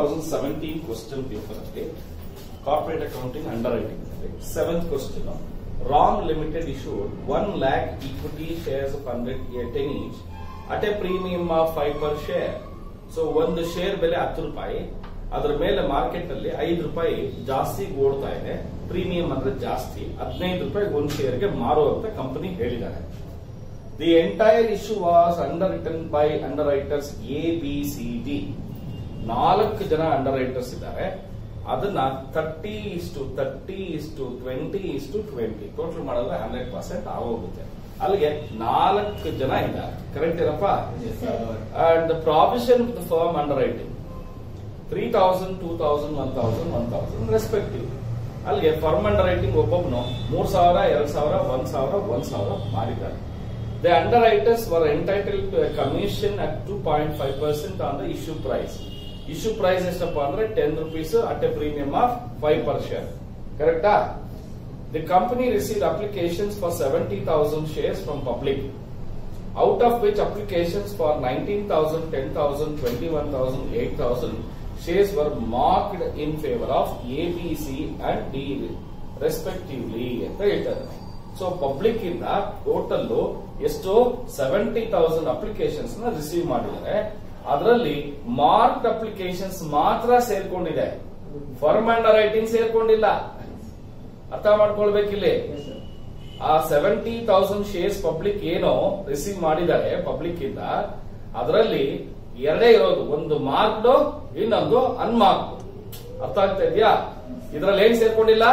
Thousand seventeen question paper ಅಲ್ಲಿ corporate accounting underwriting seventh question wrong limited issued one lakh equity shares of hundred ten each at a premium of five per share so ಒಂದು share ಬೆಲೆ ಹತ್ತು ರೂಪಾಯಿ ಅದರ ಮೇಲೆ market ಅಲ್ಲಿ ಐದು ರೂಪಾಯಿ ಜಾಸ್ತಿ ಓಡ್ತಾ ಇದೆ ಪ್ರೀಮಿಯಂ ಅಂದ್ರೆ ಜಾಸ್ತಿ ಹದಿನೈದು ರೂಪಾಯಿ ಒಂದು ಶೇರ್ಗೆ ಮಾರುವಂತ ಕಂಪನಿ ಹೇಳಿದ್ದಾರೆ the entire issue was underwritten by underwriters A B C D ನಾಲ್ಕು ಜನ ಅಂಡರ್ ರೈಟರ್ಸ್ ಇದ್ದಾರೆ ಅದನ್ನ thirty is to thirty is to twenty is to twenty total ಮಾಡಿದ್ರೆ ಹಂಡ್ರೆಡ್ ಪರ್ಸೆಂಟ್ ಆಗೋಗುತ್ತೆ ಅಲ್ಲಿಗೆ ನಾಲ್ಕು ಜನ ಇದ್ದಾರೆ ಕರೆಕ್ಟ್ ಏನಪ್ಪ and the provision of the firm underwriting three thousand two thousand one thousand one thousand respective ಅಲ್ಲಿಗೆ ಫರ್ಮ್ ಅಂಡರ್ ರೈಟಿಂಗ್ ಒಬ್ಬೊಬ್ನು ಮೂರ್ ಸಾವಿರ ಎರಡ್ ಸಾವಿರ ಒಂದ್ ಸಾವಿರ ಒಂದ್ ಸಾವಿರ ಮಾಡಿದ್ದಾರೆ the underwriters were entitled to commission at two point five percent on the issue price issue price ಎಷ್ಟಪ್ಪ ಅಂದ್ರೆ ten rupees at a premium of five per share ಕರೆಕ್ಟಾ the company receive applications for seventy thousand shares from public out of which applications for 19,000, 10,000, 21,000, 8,000 shares were marked in favor of A, B, C and D respectively ಅಂತ ಹೇಳ್ತಾರೆ so public ಇಂದ total ಎಷ್ಟು seventy thousand applications ನ receive ಮಾಡಿದ್ದಾರೆ ಅದರಲ್ಲಿ marked applications ಮಾತ್ರ ಸೇರ್ಕೊಂಡಿದೆ firm underwriting ಸೇರ್ಕೊಂಡಿಲ್ಲ ಅರ್ಥ ಮಾಡ್ಕೊಳ್ಬೇಕಿಲ್ಲಿ ಆ ಸೆವೆಂಟಿ ತೌಸಂಡ್ ಶೇರ್ಸ್ ಪಬ್ಲಿಕ್ ಏನೋ ರಿಸೀವ್ ಮಾಡಿದ್ದಾರೆ ಪಬ್ಲಿಕ್ ಇಂದ ಅದರಲ್ಲಿ ಎರಡೇ ಇರೋದು ಒಂದು ಮಾರ್ಕ್ಡ್ ಇನ್ನೊಂದು ಅನ್ಮಾರ್ಕ್ಡ್ ಅರ್ಥ ಆಗ್ತಾ ಇದೆಯಾ ಇದ್ರಲ್ಲಿ ಏನ್ ಸೇರ್ಕೊಂಡಿಲ್ಲ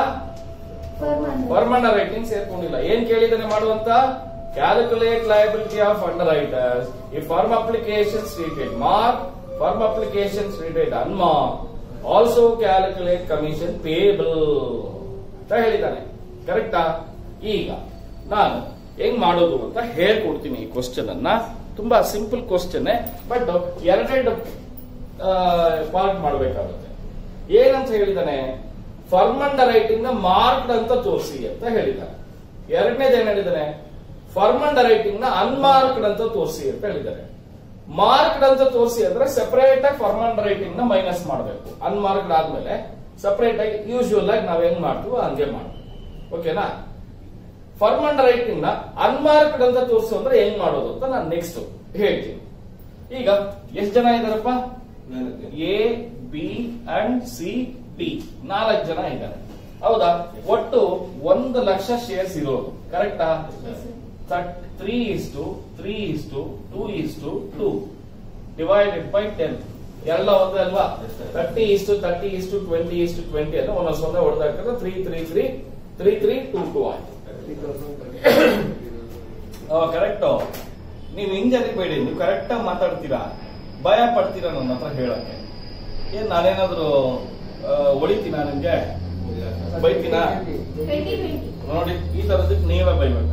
ಫರ್ಮ್ ರೈಟಿಂಗ್ ಸೇರ್ಕೊಂಡಿಲ್ಲ ಏನ್ ಕೇಳಿದಾನೆ ಮಾಡುವಂತ calculate liability of underwriters ಈ firm application stated mark firm application stated unmark also calculate commission payable ಅಂತ ಹೇಳಿದ್ದಾನೆ ಕರೆಕ್ಟಾ ಈಗ ನಾನು ಹೆಂಗ್ ಮಾಡೋದು ಅಂತ ಹೇಳ್ಕೊಡ್ತೀನಿ ಈ ಕ್ವಶನ್ ಅನ್ನ ತುಂಬಾ ಸಿಂಪಲ್ ಕ್ವಶನ್ ಬಟ್ ಎರಡೆರಡು ಪಾರ್ಟ್ ಮಾಡಬೇಕಾಗುತ್ತೆ ಏನಂತ ಹೇಳಿದಾನೆ ಫರ್ಮ್ ಅಂಡರ್ ರೈಟಿಂಗ್ ನ ಮಾರ್ಕ್ಡ್ ಅಂತ ತೋರಿಸಿ ಅಂತ ಹೇಳಿದ್ದಾನೆ ಎರಡನೇದು ಏನ್ ಹೇಳಿದಾನೆ ಫರ್ಮ್ ಅಂಡರ್ ರೈಟಿಂಗ್ ನ ಅನ್ಮಾರ್ಕ್ಡ್ ಅಂತ ತೋರಿಸಿ ಅಂತ ಹೇಳಿದ್ದಾರೆ ಮಾರ್ಕ್ಡ್ ಅಂತ ತೋರಿಸಿ ಅಂದ್ರೆ ಸೆಪರೇಟ್ ಆಗಿ ಫರ್ಮ್ ಅಂಡರ್ ರೈಟಿಂಗ್ ನ ಮೈನಸ್ ಮಾಡಬೇಕು ಅನ್ಮಾರ್ಕ್ಡ್ ಆದ್ಮೇಲೆ ಸಪರೇಟ್ ಆಗಿ ಯೂಶುವಲ್ ಆಗಿ ನಾವ್ ಹೆಂಗ್ ಮಾಡ್ತೀವೋ ಹಂಗೆ ಮಾಡ್ತೀವಿ ಓಕೆನಾ ಫರ್ಮ್ ಅಂಡರ್ ರೈಟಿಂಗ್ ನ ಅನ್ಮಾರ್ಕ್ಡ್ ಅಂತ ತೋರಿಸು ಅಂದ್ರೆ ಹೆಂಗ್ ಮಾಡೋದು ಅಂತ ನಾನು ನೆಕ್ಸ್ಟ್ ಹೇಳ್ತೀನಿ ಈಗ ಎಷ್ಟು ಜನ ಇದಾರಪ್ಪ A B and C D ನಾಲ್ಕು ಜನ ಇದ್ದಾರೆ ಹೌದಾ ಒಟ್ಟು ಒಂದು ಲಕ್ಷ ಶೇರ್ಸ್ ಇರೋದು ಕರೆಕ್ಟಾ three is to three is to two is to two divided by ten ಎಲ್ಲ ಒಂದೇ ಅಲ್ವಾ thirty is to thirty is to twenty is to twenty ಅಂದ್ರೆ ಒಂದೊಂದು ಸೊನ್ನೆ ಹೊಡೆದಾಕಿದ್ರೆ three three three three three two two ಆಯ್ತು ಕರೆಕ್ಟ್ ನೀವು ಹಿಂಜರಿಬೇಡಿ ನೀವು ಕರೆಕ್ಟ್ ಆಗಿ ಮಾತಾಡ್ತೀರಾ ಭಯ ಪಡ್ತೀರಾ ನನ್ನ ಹತ್ರ ಹೇಳಕ್ಕೆ ಏನ್ ನಾನೇನಾದ್ರೂ ಆ, ಹೊಡಿತೀನಾ ನಿಮ್ಗೆ ಬೈತೀನಾ ನೋಡಿ ಈ ತರದಕ್ಕೆ ನೀವೇ ಬೈಬೇಕ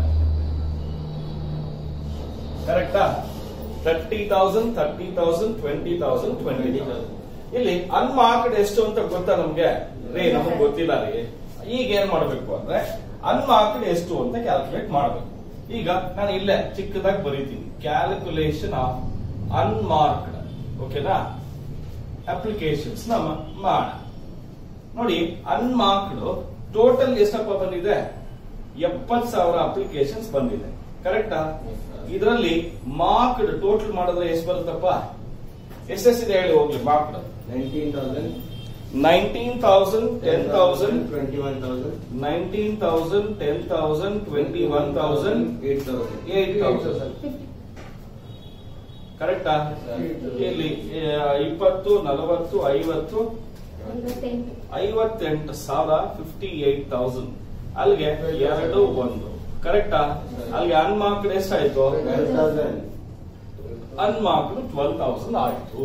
ಕರೆಕ್ಟಾ thirty thousand thirty thousand twenty thousand twenty ಇಲ್ಲಿ ಅನ್ಮಾರ್ಕ್ಡ್ ಎಷ್ಟು ಅಂತ ಗೊತ್ತಾ ನಮ್ಗೆ ರೀ ನಮಗ್ ಗೊತ್ತಿಲ್ಲ ರೀ ಈಗ ಏನ್ ಮಾಡ್ಬೇಕು ಅಂದ್ರೆ ಅನ್ಮಾರ್ಕ್ಡ್ ಎಷ್ಟು ಅಂತ ಕ್ಯಾಲ್ಕುಲೇಟ್ ಮಾಡ್ಬೇಕು ಈಗ ನಾನು ಇಲ್ಲೇ ಚಿಕ್ಕದಾಗಿ ಬರೀತೀನಿ ಕ್ಯಾಲ್ಕುಲೇಷನ್ ಆಫ್ ಅನ್ಮಾರ್ಕ್ಡ್ ಓಕೆನಾ ಅಪ್ಲಿಕೇಶನ್ಸ್ ನಮ್ಮ ಮಾಡ ನೋಡಿ ಅನ್ಮಾರ್ಕ್ಡ್ ಟೋಟಲ್ ಎಷ್ಟಪ್ಪ ಬಂದಿದೆ ಎಪ್ಪತ್ ಸಾವಿರ ಅಪ್ಲಿಕೇಶನ್ಸ್ ಬಂದಿದೆ ಕರೆಕ್ಟಾ ಇದರಲ್ಲಿ ಮಾರ್ಕ್ಡ್ ಟೋಟಲ್ ಮಾಡಿದ್ರೆ ಎಷ್ಟು ಬರುತ್ತಪ್ಪ ಎಷ್ಟೆಷ್ಟಿದೆ ಹೇಳಿ ಹೋಗ್ಲಿ marked nineteen thousand nineteen thousand ten thousand twenty one thousand nineteen thousand ten thousand twenty one thousand eight thousand eight thousand ಕರೆಕ್ಟಾ ಇಲ್ಲಿ ಆ, ಇಪ್ಪತ್ತು ನಲವತ್ತು ಐವತ್ತು ಐವತ್ತೆಂಟು ಸಾವಿರ ಫಿಫ್ಟಿ ಏಟ್ ತೌಸಂಡ್ ಅಲ್ಲಿಗೆ ಎರಡು ಒಂದು ಕರೆಕ್ಟಾ ಅಲ್ಲಿಗೆ ಅನ್ಮಾರ್ಕ್ಡ್ ಎಷ್ಟಾಯ್ತು twelve thousand unmarked twelve thousand ಆಯ್ತು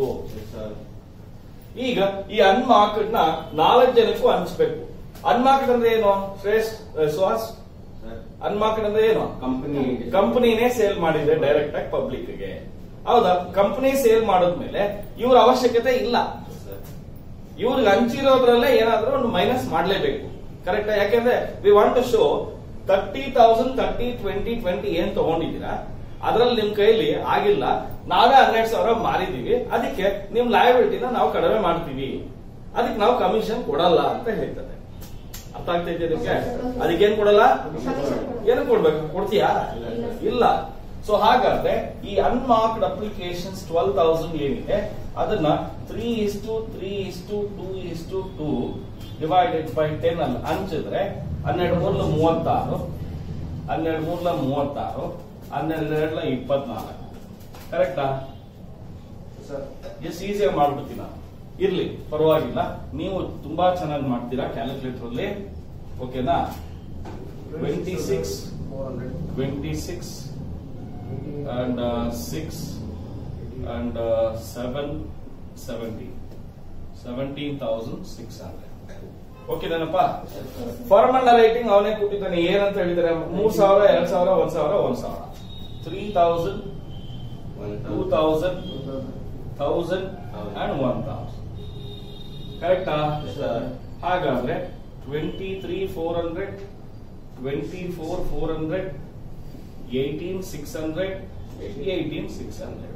ಈಗ ಈ ಅನ್ಮಾರ್ಕ್ಡ್ ನ ನಾಲ್ಕು ಜನಕ್ಕೂ ಹಂಚ್ಬೇಕು ಅನ್ಮಾರ್ಕ್ಡ್ ಅಂದ್ರೆ ಏನು ಶ್ರೇಷ್ಠ ಸುಹಾಸ್ ಅನ್ಮಾರ್ಕ್ಡ್ ಅಂದ್ರೆ ಏನು ಕಂಪನಿ ಕಂಪನಿನೇ ಸೇಲ್ ಮಾಡಿದ್ರೆ ಡೈರೆಕ್ಟ್ ಆಗಿ ಪಬ್ಲಿಕ್ ಗೆ ಹೌದಾ ಕಂಪನಿ ಸೇಲ್ ಮಾಡಿದ್ಮೇಲೆ ಇವ್ರ ಅವಶ್ಯಕತೆ ಇಲ್ಲ ಇವ್ರಿಗೆ ಹಂಚಿರೋದ್ರಲ್ಲೇ ಏನಾದ್ರೂ ಒಂದು ಮೈನಸ್ ಮಾಡ್ಲೇಬೇಕು ಕರೆಕ್ಟ್ ಯಾಕೆಂದ್ರೆ we want to show thirty thousand thirty twenty twenty ಏನ್ ತಗೊಂಡಿದ್ದೀರಾ ಅದ್ರಲ್ಲಿ ನಿಮ್ ಕೈಲಿ ಆಗಿಲ್ಲ ನಾವೇ ಹನ್ನೆರಡು ಸಾವಿರ ಮಾರಿದೀವಿ ಅದಕ್ಕೆ ನಿಮ್ ಲಯಬಿಲಿಟಿನ ನಾವು ಕಡಿಮೆ ಮಾಡ್ತೀವಿ ಅದಕ್ಕೆ ನಾವು ಕಮಿಷನ್ ಕೊಡಲ್ಲ ಅಂತ ಹೇಳ್ತದೆ ಅರ್ಥ ಆಗ್ತಾ ಇದೆಯಾ ನಿಮ್ಗೆ ಅದಕ್ಕೇನ್ ಕೊಡಲ್ಲ ಏನು ಕೊಡ್ಬೇಕು ಕೊಡ್ತೀಯಾ ಇಲ್ಲ. ಇಲ್ಲ ಸೊ ಹಾಗಾದ್ರೆ ಈ ಅನ್ಮಾರ್ಕ್ಡ್ ಅಪ್ಲಿಕೇಶನ್ಸ್ ಟ್ವೆಲ್ ತೌಸಂಡ್ ಏನಿದೆ ಅದನ್ನ three is to three is to two is to two divided by ten ಅಲ್ಲಿ ಹಂಚಿದ್ರೆ ಹನ್ನೆರಡು ಮೂರ್ಲ ಮೂವತ್ತಾರು ಹನ್ನೆರಡು ಮೂರ್ಲ ಮೂವತ್ತಾರು ಹನ್ನೆರಡು ಎರಡ್ಲ ಇಪ್ಪತ್ನಾಲ್ಕು ಕರೆಕ್ಟಾ ಸರ್ ಎಷ್ಟು ಈಸಿಯಾಗಿ ಮಾಡ್ಬಿಡ್ತೀನಿ ನಾನು ಇರ್ಲಿ ಪರವಾಗಿಲ್ಲ ನೀವು ತುಂಬಾ ಚೆನ್ನಾಗಿ ಮಾಡ್ತೀರಾ ಕ್ಯಾಲ್ಕುಲೇಟರ್ ಅಲ್ಲಿ ಓಕೆನಾ twenty six four hundred twenty six and uh, 6 and uh, 7 70 17600 okay ನನಪ್ಪ ಫಾರ್ಮ್ ಅಂಡರ್ ರೈಟಿಂಗ್ ಅವನೇ ಕೊಟ್ಟಿದ್ದಾನೆ ಏನಂತ ಹೇಳಿದ್ರೆ ಮೂರ್ ಸಾವಿರ ಎರಡ್ ಸಾವಿರ ಒಂದ್ ಸಾವಿರ ಒಂದ್ ಸಾವಿರ three thousand one two thousand thousand and one thousand ಕರೆಕ್ಟಾ Yes, sir. ಹಾಗಾದ್ರೆ twenty three four hundred twenty four four hundred eighteen six hundred eighteen six hundred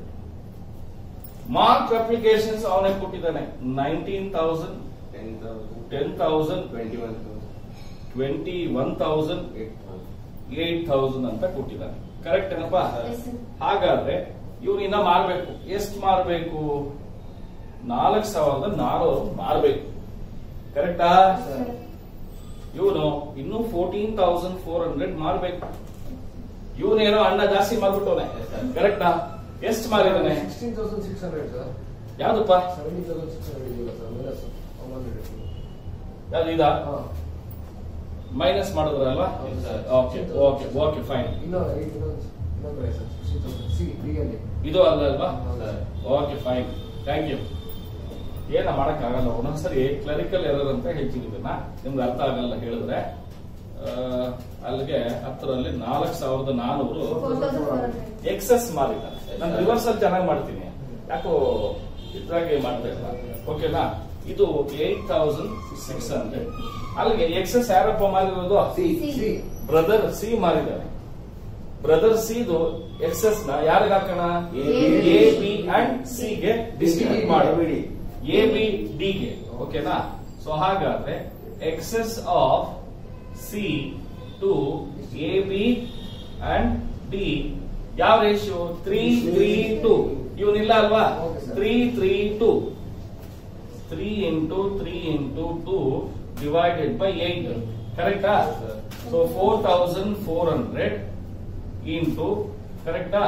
mark applications ಅವನೇ ಕೊಟ್ಟಿದ್ದಾನೆ nineteen thousand ten thousand ten thousand twenty one thousand twenty one thousand eight thousand eight thousand ಅಂತ ಕೊಟ್ಟಿದ್ದಾನೆ correct ಏನಪ್ಪಾ Yes, ಹಾಗಾದ್ರೆ ಇವನಿನ್ನ ಮಾರ್ಬೇಕು ಎಷ್ಟು ಮಾರ್ಬೇಕು ನಾಲ್ಕು ಸಾವಿರದ ನಾನೂರು ಮಾರ್ಬೇಕು ಕರೆಕ್ಟಾ ಸರ್ ಇವನು ಇನ್ನು ಫೋರ್ಟೀನ್ ತೌಸಂಡ್ ಫೋರ್ ಹಂಡ್ರೆಡ್ ಮಾರ್ಬೇಕು ಇವನೇನೋ ಅಣ್ಣ ಜಾಸ್ತಿ ಮಾರ್ಬಿಟ್ಟವನೆ Yes, sir. ಕರೆಕ್ಟಾ ಎಷ್ಟು ಮಾರಿದಾನೆ sixteen thousand six hundred sir ಯಾವ್ದಪ್ಪ ಸೆವೆಂಟಿ ತೌಸಂಡ್ ಸಿಕ್ಸ್ ಹಂಡ್ರೆಡ್ ಇದೆಯಲ್ಲ ಸರ್ ಮೈನಸ್ ಒನ್ ಹಂಡ್ರೆಡ್ ಯಾವ್ದು ಇದ ಹಾಂ ಮೈನಸ್ ಮಾಡಿದ್ರಲ್ವಾ ಹೌದು, sir. Okay okay okay fine ಇನ್ನೂ ಏಯ್ಟ್ ಇನ್ನೊಂದು ಇನ್ನೊಂದು ಕಡೆ sir sixteen thousand C D ಅಲ್ಲಿ ಇದು ಅಲ್ಲ ಅಲ್ವಾ sir okay fine thank you ಏನ ಮಾಡಕ್ಕಾಗಲ್ಲ ಒಂದೊಂದ್ಸರಿ ಕ್ಲರಿಕಲ್ ಎರರ್ ಅಂತ ಹೇಳ್ತೀವಿ ಇದನ್ನ ನಿಮ್ಗೆ ಅರ್ಥ ಆಗಲ್ಲ ಹೇಳಿದ್ರೆ ಆ, ಅಲ್ಲಿಗೆ ಹತ್ತರಲ್ಲಿ ನಾಲ್ಕು ಸಾವಿರದ ನಾನೂರು ಎಕ್ಸೆಸ್ ಮಾರಿದ್ದಾರೆ ನಾನು ರಿವರ್ಸ್ ಅಲ್ಲಿ ಚೆನ್ನಾಗಿ ಮಾಡ್ತೀನಿ ಯಾಕೋ ಇದ್ರಾಗೆ ಮಾಡ್ತಾ ಇಲ್ಲ ಓಕೆನಾ ಇದು ಏಟ್ ತೌಸಂಡ್ ಸಿಕ್ಸ್ ಹಂಡ್ರೆಡ್ ಅಲ್ಲಿಗೆ ಎಕ್ಸೆಸ್ ಯಾರಪ್ಪ ಮಾರಿರೋದು ಸಿ ಸಿ ಬ್ರದರ್ ಸಿ ಮಾರಿದ್ದಾರೆ ಬ್ರದರ್ ಸಿದು ಎಕ್ಸೆಸ್ ನ ಯಾರಿಗೆ ಹಾಕೋಣ ಎ ಬಿ ಅಂಡ್ ಸಿ ಗೆ ಡಿಸ್ಟ್ರಿಬ್ಯೂಟ್ ಮಾಡಿ ಎ ಬಿ ಡಿ ಗೆ ಓಕೆನಾ ಸೊ ಹಾಗಾದ್ರೆ excess of C to A B and D ಯಾವ ರೇಷಿಯೋ ತ್ರೀ ತ್ರೀ ಟು ಇವನಿಲ್ಲ ಅಲ್ವಾ Okay, sir. Three three two three into three into two divided by eight ಕರೆಕ್ಟಾ Sir. So four thousand four hundred into ಕರೆಕ್ಟಾ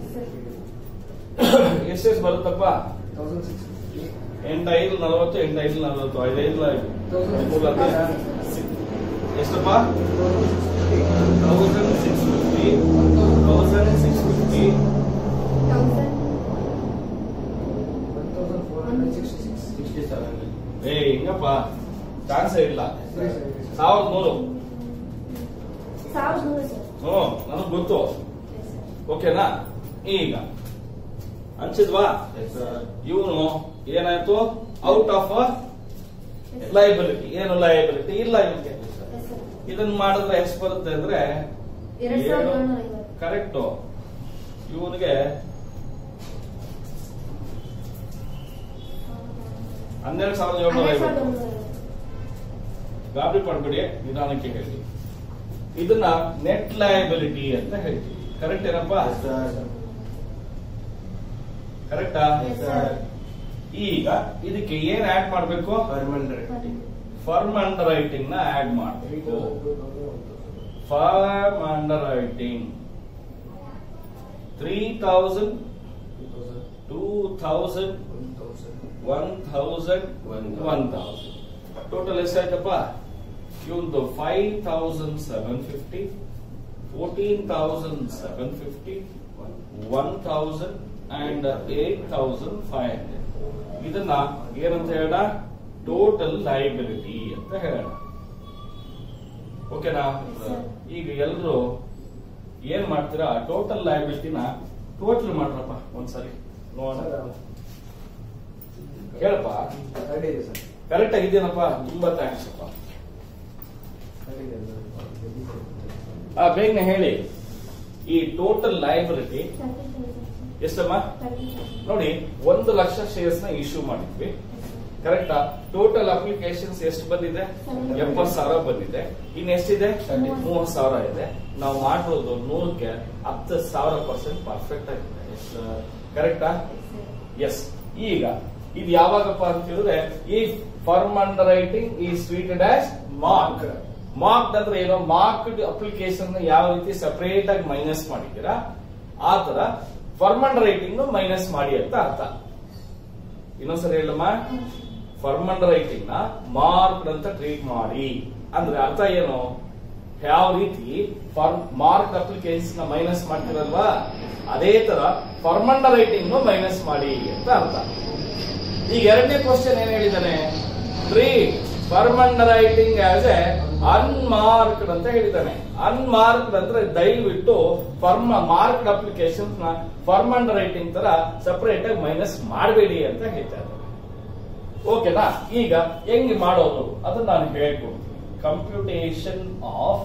ಎಷ್ಟೆಷ್ಟು ಬರುತ್ತಪ್ಪ thousand six ಎಂಟು ಐದು ನಲವತ್ತು ಎಂಟು ಐದು ನಲವತ್ತು ಐದು ಐದು ಎಷ್ಟಪ್ಪ thousand six fifty thousand six fifty one thousand four hundred sixty six sixty seven ಏ ಹಿಂಗಪ್ಪ ಚಾನ್ಸೇ ಇಲ್ಲ ಸಾವಿರದ ನೂರು ಹ್ಞೂ ನನಗೆ ಗೊತ್ತು ಓಕೆನಾ ಈಗ ಹಂಚಿದ್ವಾ ಎಸ್ ಸರ್ ಇವನು ಏನಾಯ್ತು ಔಟ್ ಆಫ್ ಲೈಬಿಲಿಟಿ ಏನು ಲೈಬಿಲಿಟಿ ಇಲ್ಲ ಇವನಿಗೆ ಇದನ್ನ ಮಾಡಿದ್ರೆ ಎಷ್ಟು ಬರುತ್ತೆ ಅಂದ್ರೆ ಎರಡ್ ಸಾವಿರದ ಏಳ್ನೂರ ಐವತ್ತು. ಕರೆಕ್ಟ್ ಇವನಿಗೆ ಹನ್ನೆರಡು ಸಾವಿರದ ಏಳ್ನೂರ ಹನ್ನೆರಡು ಸಾವಿರದ ಐವತ್ತು ಏಳ್ನೂರ ಐವತ್ತು. ಗಾಬರಿ ಪಡ್ಬೇಡಿ ನಿಧಾನಕ್ಕೆ ಹೇಳಿ ಇದನ್ನ ನೆಟ್ ಲಯಬಿಲಿಟಿ ಅಂತ ಹೇಳ್ತೀವಿ ಕರೆಕ್ಟ್ ಏನಪ್ಪಾ ಎಸ್ ಸರ್ ಕರೆಕ್ಟಾ ಎಸ್ ಸರ್ ಈಗ ಇದಕ್ಕೆ ಏನ್ ಆಡ್ ಮಾಡ್ಬೇಕು ಪರ್ಮನೆಂಟ್ ಫರ್ಮ್ ಅಂಡರ್ ರೈಟಿಂಗ್ ನ ಆಡ್ ಏಯ್ಟ್ ಮಾಡಬೇಕು thousand two thousand one thousand firm underwriting three thousand two two thousand thousand one thousand one thousand One one thousand total ಎಷ್ಟಾಯ್ತಪ್ಪ ಇವಂದು five thousand seven fifty fourteen thousand seven fifty one thousand and eight thousand five hundred ಇದನ್ನ ಏನಂತ ಹೇಳ total liability ಅಂತ ಹೇಳೋಣ ಓಕೆನಾ Sir. ಈಗ ಎಲ್ರು ಏನ್ ಮಾಡ್ತೀರಾ ಟೋಟಲ್ ಲೈಬಿಲಿಟಿನ ಟೋಟಲ್ ಮಾಡ್ರಪ್ಪ ಒಂದ್ಸರಿ ನೋಡೋಣ ಕೇಳಪ್ಪ ರೆಡಿ ಇದೆ ಸರ್ ಕರೆಕ್ಟ್ ಆಗಿದ್ದೇನಪ್ಪ ತುಂಬಾ ಥ್ಯಾಂಕ್ಸ್ ಅಪ್ಪ ರೆಡಿ ಇದೆ ಸರ್ ಆ ಬೇಗನೆ ಹೇಳಿ ಈ ಟೋಟಲ್ ಲೈಬಿಲಿಟಿ ಎಷ್ಟಮ್ಮ ನೋಡಿ ಒಂದು ಲಕ್ಷ ಶೇರ್ಸ್ ನ ಇಶ್ಯೂ ಮಾಡಿದ್ವಿ ಕರೆಕ್ಟಾ ಟೋಟಲ್ ಅಪ್ಲಿಕೇಶನ್ಸ್ ಎಷ್ಟು ಬಂದಿದೆ ಎಪ್ಪತ್ತು ಸಾವಿರ ಬಂದಿದೆ ಇನ್ ಎಷ್ಟಿದೆ ಮೂವತ್ತು ಸಾವಿರ ಇದೆ ನಾವು ಮಾಡಿರೋದು ನೂರಕ್ಕೆ ಹತ್ತು ಸಾವಿರ ಪರ್ಸೆಂಟ್ ಪರ್ಫೆಕ್ಟ್ ಆಗಿದೆ ಕರೆಕ್ಟಾ ಎಸ್ ಈಗ ಇದು ಯಾವಾಗಪ್ಪ ಅಂತ ಹೇಳಿದ್ರೆ ಈ ಫರ್ಮ್ ಅಂಡರ್ ರೈಟಿಂಗ್ ಈ ಟ್ರೀಟೆಡ್ ಆಸ್ ಮಾರ್ಕ್ ಮಾರ್ಕ್ ಅಂದ್ರೆ ಏನೋ ಮಾರ್ಕ್ಡ್ ಅಪ್ಲಿಕೇಶನ್ ಯಾವ ರೀತಿ ಸಪರೇಟ್ ಆಗಿ ಮೈನಸ್ ಮಾಡಿದ್ದೀರಾ ಆ ತರ ಫರ್ಮ್ ಅಂಡರ್ ರೈಟಿಂಗ್ ಮೈನಸ್ ಮಾಡಿ ಅಂತ ಅರ್ಥ ಇನ್ನೊಂದ್ಸರಿ ಹೇಳಮ್ಮ ಫರ್ಮ್ ಅಂಡರ್ ರೈಟಿಂಗ್ ನ ಮಾರ್ಕ್ ಅಂತ ಟ್ರೀಟ್ ಮಾಡಿ ಅಂದ್ರೆ ಅರ್ಥ ಏನು ಯಾವ ರೀತಿ ಫರ್ಮ್ ಮಾರ್ಕ್ ಅಪ್ಲಿಕೇಶನ್ ನ ಮೈನಸ್ ಮಾಡ್ತಿರಲ್ವಾ ಅದೇ ತರ ಫರ್ಮ್ ಅಂಡರ್ ರೈಟಿಂಗ್ ಮೈನಸ್ ಮಾಡಿ ಅಂತ ಅರ್ಥ ಈಗ ಎರಡನೇ ಕ್ವಶನ್ ಏನ್ ಹೇಳಿದಾನೆ treat firm underwriting as a unmarked ಅಂತ ಹೇಳಿದಾನೆ ಅನ್ಮಾರ್ಕ್ಡ್ ಅಂದ್ರೆ ದಯವಿಟ್ಟು ಫರ್ಮ್ ಮಾರ್ಕ್ಡ್ ಅಪ್ಲಿಕೇಶನ್ ನ ಫರ್ಮ್ ಅಂಡರ್ ರೈಟಿಂಗ್ ತರ ಸಪರೇಟ್ ಆಗಿ ಮೈನಸ್ ಮಾಡಬೇಡಿ ಅಂತ ಹೇಳ್ತಾರೆ ಓಕೆನಾ ಈಗ ಹೆಂಗ್ ಮಾಡೋದು ಅದನ್ನ ನಾನು ಹೇಳ್ಕೊಡ್ತೀನಿ computation of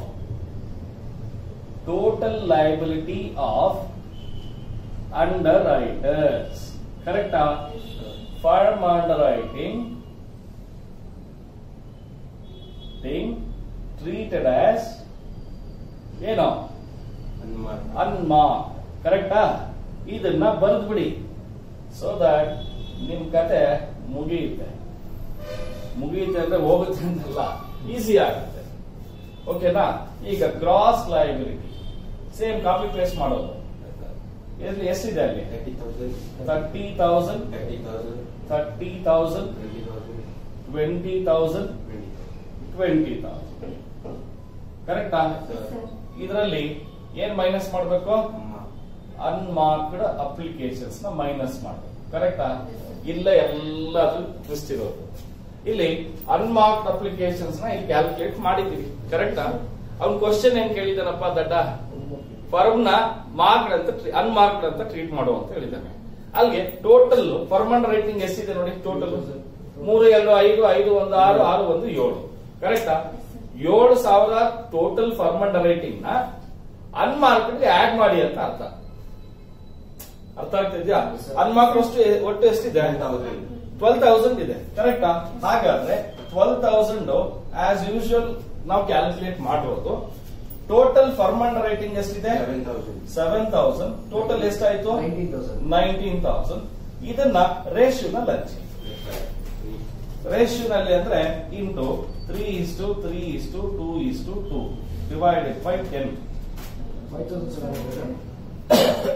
total liability of underwriters ಕರೆಕ್ಟಾ firm underwriting thing treated as ಏನೋ ಅನ್ಮಾರ್ಕ್ ಕರೆಕ್ಟಾ ಇದನ್ನ ಬರೆದ್ಬಿಡಿ ಸೊ ದಟ್ ನಿಮ್ ಕತೆ ಮುಗಿಯುತ್ತೆ ಮುಗಿಯುತ್ತೆ ಅಂದ್ರೆ ಹೋಗುತ್ತೆ ಅಂತಲ್ಲ ಈಸಿ ಆಗುತ್ತೆ ಓಕೆನಾ ಈಗ gross liability same copy paste ಮಾಡೋದು ಎಲ್ಲಿ ಎಷ್ಟಿದೆ ಅಲ್ಲಿ thirty thousand thirty thousand twenty thousand twenty thousand ಕರೆಕ್ಟಾ ಇದರಲ್ಲಿ ಏನ್ ಮೈನಸ್ ಮಾಡಬೇಕು ಅನ್ಮಾರ್ಕ್ಡ್ ಅಪ್ಲಿಕೇಶನ್ಸ್ ನ ಮೈನಸ್ ಮಾಡಬೇಕು ಕರೆಕ್ಟಾ ಇಲ್ಲ ಎಲ್ಲದು ಟ್ವಿಸ್ಟ್ ಇರೋದು ಇಲ್ಲಿ ಅನ್ಮಾರ್ಕ್ಡ್ ಅಪ್ಲಿಕೇಶನ್ಸ್ ನ ಇಲ್ಲಿ ಕ್ಯಾಲ್ಕುಲೇಟ್ ಮಾಡಿದೀವಿ ಕರೆಕ್ಟಾ ಅವ್ನ್ ಕ್ವಶನ್ ಏನ್ ಕೇಳಿದಾನಪ್ಪ ದಡ್ಡ ಫರ್ಮ್ ನ ಮಾರ್ಕ್ಡ್ ಅಂತ ಅನ್ಮಾರ್ಕ್ಡ್ ಅಂತ ಟ್ರೀಟ್ ಮಾಡು ಅಂತ ಹೇಳಿದ್ದಾನೆ ಅಲ್ಲಿಗೆ ಟೋಟಲ್ ಫರ್ಮ್ ಅಂಡ್ ರೈಟಿಂಗ್ ಎಷ್ಟಿದೆ ನೋಡಿ ಟೋಟಲ್ ಮೂರು ಎರಡು ಐದು ಐದು ಒಂದು ಆರು ಆರು ಒಂದು ಏಳು ಕರೆಕ್ಟಾ ಏಳು ಸಾವಿರ ಟೋಟಲ್ ಫರ್ಮ್ ಅಂಡ್ ರೈಟಿಂಗ್ ನ ಅನ್ಮಾರ್ಕ್ಡ್ ಆಡ್ ಮಾಡಿ ಅಂತ ಅರ್ಥ ಅರ್ಥ ಆಗ್ತಿದ್ಯಾ ಅನ್ಮಾರ್ಕ್ಡ್ ಅಷ್ಟು ಒಟ್ಟು ಎಷ್ಟಿದೆ ಟ್ವೆಲ್ ತೌಸಂಡ್ ಇದೆ ಕರೆಕ್ಟಾ ಹಾಗಾದ್ರೆ ಟ್ವೆಲ್ ತೌಸಂಡ್ ಆಸ್ ಯೂಶುವಲ್ ನಾವು ಕ್ಯಾಲ್ಕುಲೇಟ್ ಮಾಡಿರೋದು ಟೋಟಲ್ ಫರ್ಮ್ ಅಂಡ್ ರೈಟಿಂಗ್ ಎಷ್ಟಿದೆ ಸೆವೆನ್ ತೌಸಂಡ್ ಟೋಟಲ್ ಎಷ್ಟಾಯ್ತು ನೈನ್ಟೀನ್ ತೌಸಂಡ್ ನೈನ್ಟೀನ್ ತೌಸಂಡ್ ಇದನ್ನ ರೇಷಿಯೋನಲ್ಲಿ ಹಂಚಿ ರೇಷಿಯೋನಲ್ಲಿ ಅಂದ್ರೆ into three is to three is to two is to two divided by ten five thousand seven hundred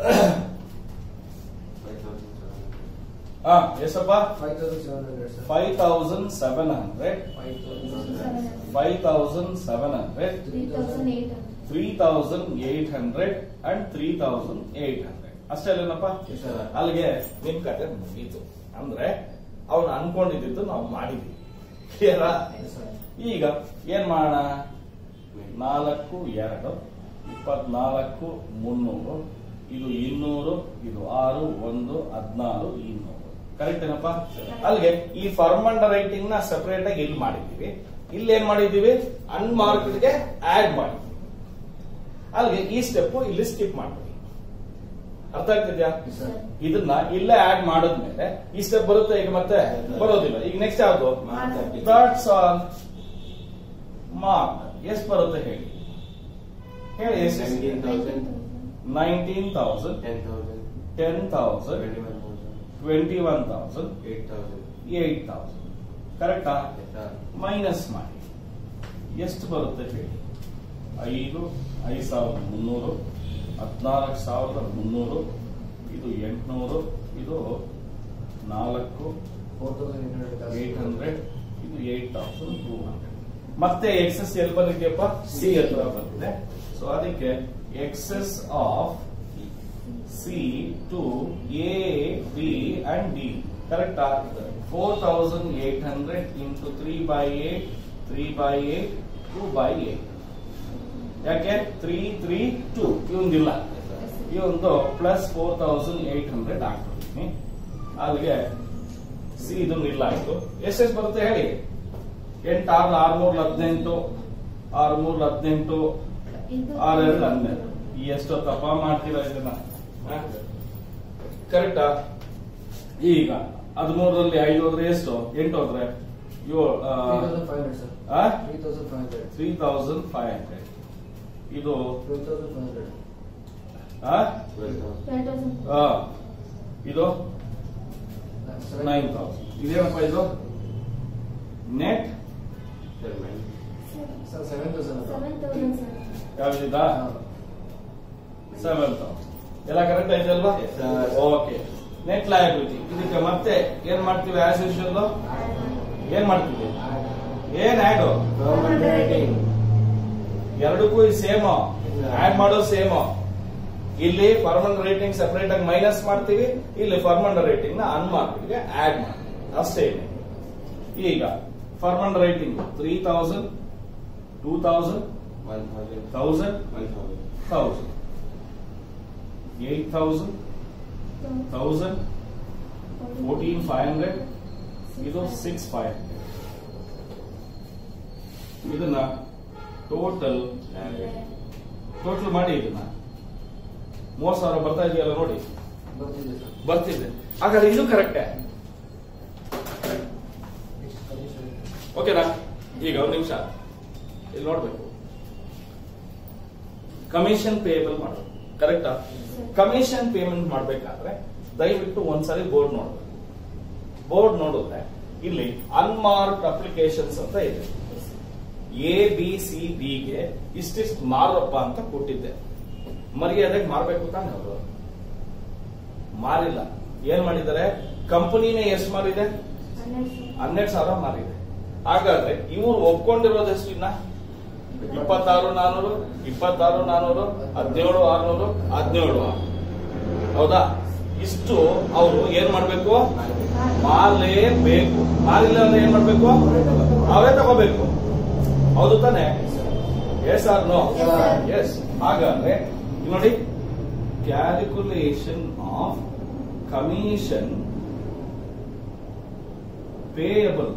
ಹಾ ಎಷ್ಟಪ್ಪ five thousand seven hundred sir five thousand seven hundred five thousand five thousand seven hundred three thousand eight hundred and three thousand eight hundred ಅಷ್ಟೇ ಅಲ್ಲೇನಪ್ಪ Yes, sir. ಅಲ್ಲಿಗೆ ನಿಮ್ ಕತೆ ಮುಗೀತು ಅಂದ್ರೆ ಅವ್ನು ಅನ್ಕೊಂಡಿದ್ದು ನಾವು ಮಾಡಿದ್ವಿ ಕ್ಲಿಯರಾ ಈಗ ಏನ್ ಮಾಡೋಣ ನಾಲ್ಕು ಎರಡು ಇಪ್ಪತ್ನಾಲ್ಕು ಮುನ್ನೂರು ಇದು ಇನ್ನೂರು ಇದು ಆರು ಒಂದು ಹದಿನಾರು ಇನ್ನೂರು ಕರೆಕ್ಟ್ ಏನಪ್ಪ ಅಲ್ಲಿಗೆ ಈ ಫರ್ಮ್ ಅಂಡ್ ರೈಟಿಂಗ್ ನ ಸಪರೇಟ್ ಆಗಿ ಇಲ್ಲಿ ಮಾಡಿದ್ದೀವಿ ಇಲ್ಲಿ ಏನ್ ಮಾಡಿದ್ದೀವಿ ಅನ್ಮಾರ್ಕ್ಡ್ ಗೆ ಆಡ್ ಮಾಡಿದ್ವಿ ಅಲ್ಲಿಗೆ ಈ ಸ್ಟೆಪ್ ಇಲ್ಲಿ ಸ್ಕಿಪ್ ಮಾಡ್ತೀವಿ ಅರ್ಥ ಆಗ್ತಿದ್ಯಾ ಸರ್ ಇದನ್ನ ಇಲ್ಲೇ ಆಡ್ ಮಾಡಿದ್ಮೇಲೆ ಈ ಸ್ಟೆಪ್ ಬರುತ್ತೆ ಈಗ ಮತ್ತೆ ಬರೋದಿಲ್ಲ ಈಗ ನೆಕ್ಸ್ಟ್ ಯಾವ್ದು ಥರ್ಡ್ಸ್ ಆನ್ ಮಾರ್ಕ್ ಎಷ್ಟು ಬರುತ್ತೆ ಹೇಳಿ ಹೇಳಿ ಎಷ್ಟು nineteen thousand ten thousand twenty one thousand eight thousand ಕರೆಕ್ಟಾ ಮೈನಸ್ ಮಾಡಿ ಎಷ್ಟು ಬರುತ್ತೆ ಹೇಳಿ ಐದು ಐದು ಸಾವಿರದ ಮುನ್ನೂರು ಹದಿನಾಲ್ಕು ಸಾವಿರದ ಮುನ್ನೂರು ಇದು ಎಂಟುನೂರು ಇದು ನಾಲ್ಕು four thousand eight eight hundred hundred ಇದು ಏಟ್ ತೌಸಂಡ್ ಟೂ ಹಂಡ್ರೆಡ್ ಮತ್ತೆ ಎಕ್ಸೆಸ್ ಎಲ್ಲಿ ಬಂದಿದೆಯಪ್ಪ ಸಿ ಹತ್ರ ಬಂದಿದೆ ಸೊ ಅದಕ್ಕೆ excess of C to A B and D correct four thousand eight hundred into three by eight three by eight two by eight ಯಾಕೆ three three two ಇವಂದಿಲ್ಲ ಈ ಒಂದು plus four thousand eight hundred ಹಾಕ್ಬಿಡ್ತೀನಿ ಅಲ್ಲಿಗೆ C ಇದು ಇಲ್ಲ ಆಯ್ತು ಎಷ್ಟೆಷ್ಟು ಬರುತ್ತೆ ಹೇಳಿ ಎಂಟು ಆರು ಆರು ಮೂರು ಹದಿನೆಂಟು ಆರು ಮೂರು ಹದಿನೆಂಟು ಆರು ಎರಡು ಹನ್ನೆರಡು ಎಷ್ಟೊತ್ತಪ್ಪ ಮಾಡ್ತೀರಾ ಇದನ್ನ ಕರೆಕ್ಟಾ ಈಗ ಹದಿಮೂರರಲ್ಲಿ ಐದು ಹೋದ್ರೆ ಎಷ್ಟು ಎಂಟು ಹೋದ್ರೆ ಏಳು three thousand five hundred sir three three thousand five hundred thousand five hundred ಇದು ಟ್ವೆಲ್ ತೌಸಂಡ್ ಫೈವ್ ಹಂಡ್ರೆಡ್ ಆ? ಟ್ವೆಲ್ ತೌಸಂಡ್ ಆ. ಇದು ನೈನ್ ತೌಸಂಡ್ ಇದೇನಪ್ಪ ಇದು net sir seven thousand seven thousand sir ಯಾವ್ದಿದಾ ಸೆವೆನ್ ತೌಸಂಡ್ ಎಲ್ಲ ಕರೆಕ್ಟ್ ಐತೆ ಅಲ್ವಾ Yes, sir. Okay net liability ಇದಕ್ಕೆ ಮತ್ತೆ ಏನ್ ಮಾಡ್ತೀವಿ ಆಸ್ ಯೂಶುವಲ್ ಏನ್ ಮಾಡ್ತೀವಿ ಏನ್ ಆಡ್ ಎರಡಕ್ಕೂ ಸೇಮ್ ಆಡ್ ಮಾಡೋದು ಸೇಮ್ ಇಲ್ಲಿ ಫಾರ್ಮಲ್ ರೇಟಿಂಗ್ ಸೆಪರೇಟ್ ಆಗಿ ಮೈನಸ್ ಮಾಡ್ತೀವಿ ಇಲ್ಲಿ ಫಾರ್ಮಲ್ ರೇಟಿಂಗ್ ನ ಅನ್ಮಾರ್ಕ್ಗೆ ಆಡ್ ಮಾಡ್ತೀವಿ ಅಷ್ಟೇ ಇದೆ ಈಗ formal rating three thousand two thousand thousand thousand eight thousand thousand fourteen five hundred ಇದು ಸಿಕ್ಸ್ ಫೈವ್ ಹಂಡ್ರೆಡ್ ಇದನ್ನ ಟೋಟಲ್ ಟೋಟಲ್ ಮಾಡಿ ಇದನ್ನ ಮೂವತ್ ಸಾವಿರ ಬರ್ತಾ ಇದೆಯಲ್ಲ ನೋಡಿ ಬರ್ತಿದೆ ಸರ್ ಬರ್ತಿದೆ ಹಾಗಾದ್ರೆ ಇದು ಕರೆಕ್ಟೇ ಎಷ್ಟು ಕಮಿಷನ್ ಓಕೆನಾ ಈಗ ಒಂದು ನಿಮಿಷ ಇಲ್ಲಿ ನೋಡ್ಬೇಕು ಕಮಿಷನ್ ಪೇಬಲ್ ಮಾಡೋದು ಕರೆಕ್ಟಾ ಕಮಿಷನ್ ಪೇಮೆಂಟ್ ಮಾಡ್ಬೇಕಾದ್ರೆ ದಯವಿಟ್ಟು ಒಂದ್ಸರಿ ಬೋರ್ಡ್ ನೋಡ್ಬೇಕು ಬೋರ್ಡ್ ನೋಡಿದ್ರೆ ಇಲ್ಲಿ ಅನ್ಮಾರ್ಕ್ಡ್ ಅಪ್ಲಿಕೇಶನ್ಸ್ ಅಂತ ಇದೆ ಎ ಬಿ ಸಿ ಡಿ ಗೆ ಇಷ್ಟಿಷ್ಟು ಮಾರಪ್ಪ ಅಂತ ಕೊಟ್ಟಿದ್ದೆ ಮರ್ಯಾದೆಗೆ ಮಾರ್ಬೇಕು ತಾನೆ ಅವರು ಮಾರಿಲ್ಲ ಏನ್ ಮಾಡಿದ್ದಾರೆ ಕಂಪನಿನೇ ಎಷ್ಟು ಮಾರಿದೆ ಹನ್ನೆರಡು ಸರ್ ಹನ್ನೆರಡು ಸಾವಿರ ಮಾರಿದೆ ಹಾಗಾದ್ರೆ ಇವ್ರು ಒಪ್ಕೊಂಡಿರೋದು ಎಷ್ಟು ಇನ್ನ ಇಪ್ಪತ್ತಾರು ನಾನೂರು ಇಪ್ಪತ್ತಾರು ನಾನೂರು ಹದಿನೇಳು ಆರ್ನೂರು ಹದಿನೇಳು ಆರ್ನೂರು ಹೌದಾ ಇಷ್ಟು ಅವರು ಏನ್ ಮಾಡ್ಬೇಕು ಮಾರಲೇಬೇಕು ಮಾರಿಲ್ಲ ಅಂದ್ರೆ ಏನ್ ಮಾಡ್ಬೇಕು ಅವರೇ ತಗೋಬೇಕು ಹೌದು ತಾನೆ yes or no Yes, sir. Yes ಹಾಗಾದ್ರೆ ಇಲ್ಲಿ ನೋಡಿ ಕ್ಯಾಲ್ಕುಲೇಷನ್ ಆಫ್ ಕಮಿಷನ್ ಪೇಯಬಲ್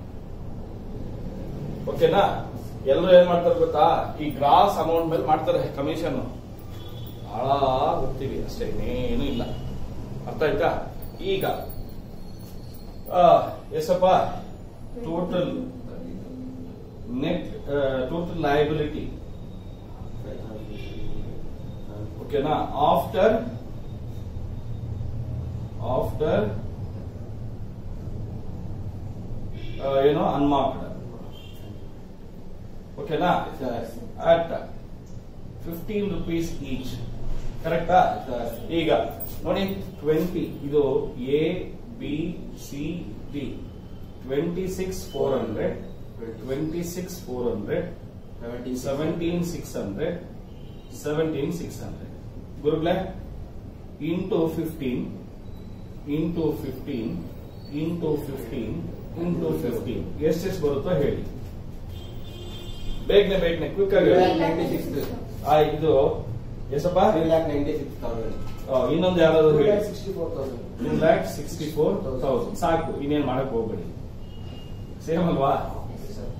ಓಕೆನಾ ಎಲ್ಲರೂ ಏನ್ ಮಾಡ್ತಾರೆ ಗೊತ್ತಾ ಈ ಗ್ರಾಸ್ ಅಮೌಂಟ್ ಮೇಲೆ ಮಾಡ್ತಾರೆ ಕಮಿಷನ್ ಬಹಳ ಗೊತ್ತೀವಿ ಅಷ್ಟೇ ಇನ್ನೇನು ಇಲ್ಲ ಅರ್ಥ ಆಯ್ತಾ ಈಗ ಆ, ಎಷ್ಟಪ್ಪ ಟೋಟಲ್ ನೆಟ್ ಟೋಟಲ್ ಲಯಬಿಲಿಟಿ ಓಕೆನಾ ಆಫ್ಟರ್ ಆಫ್ಟರ್ ಏನೋ ಅನ್ಮಾರ್ಕ್ಡ್ ಓಕೆನಾ ಅಟ್ ಫಿಫ್ಟೀನ್ ರುಪೀಸ್ ಈಚ್ ಕರೆಕ್ಟಾ ಈಗ ನೋಡಿ ಟ್ವೆಂಟಿ ಇದು A B C D twenty six four hundred twenty six four hundred seventeen six hundred seventeen six hundred ಗುರುಗಳೇ into fifteen into fifteen into fifteen into fifteen ಎಷ್ಟೆಷ್ಟು ಬರುತ್ತೋ ಹೇಳಿ ಬೇಗನೆ ಬೇಗನೆ ಕ್ವಿಕ್ ಆಗಿ ಹೇಳಿ. ಆ, ಇದು ಎಷ್ಟಪ್ಪ ಆ, ಇನ್ನೊಂದು ಯಾರಾದ್ರೂ ಹೇಳಿ sixty four thousand two lakh sixty four thousand ಸಾಕು ಇನ್ನೇನ್ ಮಾಡಕ್ ಹೋಗ್ಬೇಡಿ ಸೇಮ್ ಅಲ್ವಾ ಸರ್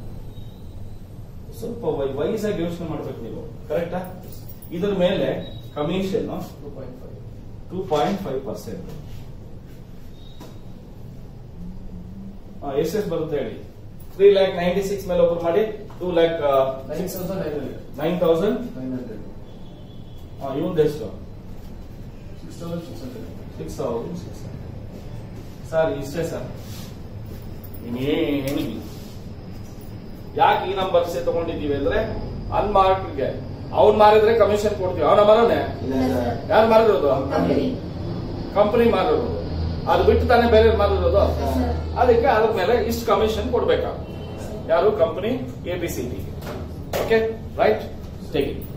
ಸ್ವಲ್ಪ ವೈ- ವಯಸ್ಸಾಗಿ ಯೋಚನೆ ಮಾಡ್ಬೇಕು ನೀವು ಕರೆಕ್ಟಾ ಇದ್ರ ಮೇಲೆ commission two point five two point five percent ಎಷ್ಟೆಷ್ಟು ಬರುತ್ತೆ ಹೇಳಿ ತ್ರೀ ಲ್ಯಾಕ್ ನೈಂಟಿ ಸಿಕ್ಸ್ ಮೇಲೆ ಒಬ್ಬರು ಮಾಡಿ two lakh nine thousand nine hundred nine thousand nine hundred ಇವನ್ ಎಷ್ಟು six thousand six hundred six thousand six sir ಇಷ್ಟೇ ಸರ್ ಇನ್ನೇನಿಲ್ಲ ಯಾಕೆ ಈ ನಂಬರ್ಸ್ ತಗೊಂಡಿದ್ದೀವಿ ಅಂದ್ರೆ ಅನ್ಮಾರ್ಕ್ಡ್ಗೆ ಅವ್ನ್ ಮಾರಿದ್ರೆ ಕಮಿಷನ್ ಕೊಡ್ತೀವಿ ಅವನ ಮರನೆ ಯಾರು ಮಾರಿರೋದು ಕಂಪನಿ ಕಂಪನಿ ಮಾರಿರೋದು ಅದು ಬಿಟ್ಟು ತಾನೇ ಬೇರೆ ಮಾರಿರೋದು ಸರ್ ಅದಕ್ಕೆ ಅದ್ರ ಮೇಲೆ ಇಷ್ಟು ಕಮಿಷನ್ ಕೊಡ್ಬೇಕಾಗುತ್ತೆ ಯಾರು company A B C T okay right take it